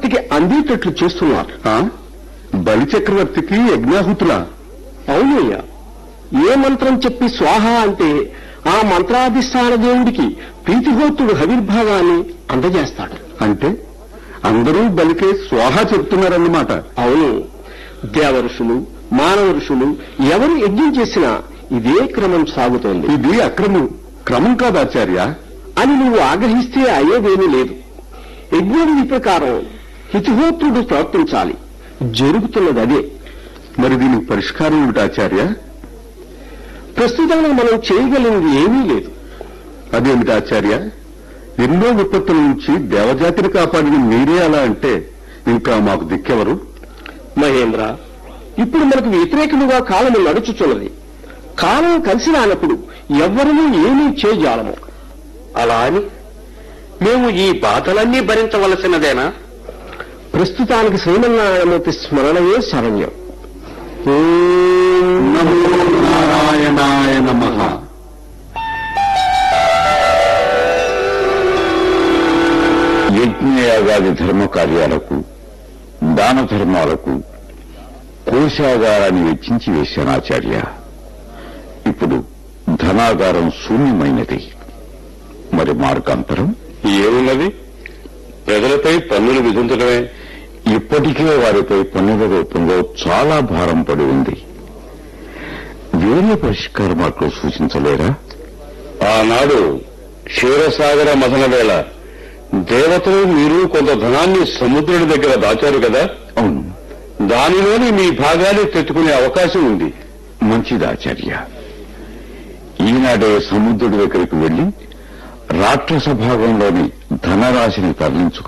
చక్రవర్తికి అందేటట్లు చేస్తున్నారు ఆ? బలి చక్రవర్తికి యజ్ఞాహుతులా అవునయ్యా ఏ మంత్రం చెప్పి స్వాహ అంటే ఆ మంత్రాధిష్టాన దేవుడికి ప్రీతిహోత్రుడు హవిర్భాగాన్ని అందజేస్తాడు అంటే అందరూ బలికే స్వాహ చెప్తున్నారన్నమాట అవును దేవఋషులు మానవ ఋషులు ఎవరు యజ్ఞం చేసినా ఇదే క్రమం సాగుతోంది ఇది అక్రమం క్రమం కాదాచార్య అని నువ్వు ఆగ్రహిస్తే అయ్యేదేమీ లేదు యజ్ఞవిధి ప్రకారం హితిహోత్రుడు ప్రవర్తించాలి జరుగుతున్నది అదే మరి దీనికి పరిష్కారం ఏమిటి ఆచార్య ప్రస్తుతానికి మనం చేయగలిగింది ఏమీ లేదు అదేమిటి ఆచార్య ఎన్నో విపత్తుల నుంచి దేవజాతిని కాపాడిన మీరే అలా అంటే ఇంకా మాకు దిక్కెవరు మహేంద్ర ఇప్పుడు మనకు వ్యతిరేకముగా కాలము నడుచుచున్నది కాలం కలిసి రానప్పుడు ఎవ్వరూ ఏమీ చేయజాలము అలా అని మేము ఈ బాధలన్నీ భరించవలసినదేనా ప్రస్తుతానికి శ్రీమన్నారాయణమూర్తి స్మరణయే శరణ్యం నమో నారాయణాయ నమః యజ్ఞయాగాది ధర్మ కార్యాలకు దాన ధర్మాలకు కోశాగారాన్ని వెచ్చించి వేశాను ఆచార్య ఇప్పుడు ధనాగారం శూన్యమైనది మరి మార్గాంతరం ఏమున్నది ప్రజలపై పన్నులు విధించడమే ఇప్పటికే వారిపై పన్నుల రూపంలో చాలా భారం పడి ఉంది వేరే పరిష్కార మార్గం సూచించలేరా ఆనాడు క్షీరసాగర మథన వేళ దేవతలు మీరు కొంత ధనాన్ని సముద్రుడి దగ్గర దాచారు కదా అవును దానిలోని మీ భాగాన్ని తెచ్చుకునే అవకాశం ఉంది మంచిది ఆచార్య ఈనాడే సముద్రుడి దగ్గరికి వెళ్లి రాక్షస భాగంలోని ధనరాశిని తరలించుకు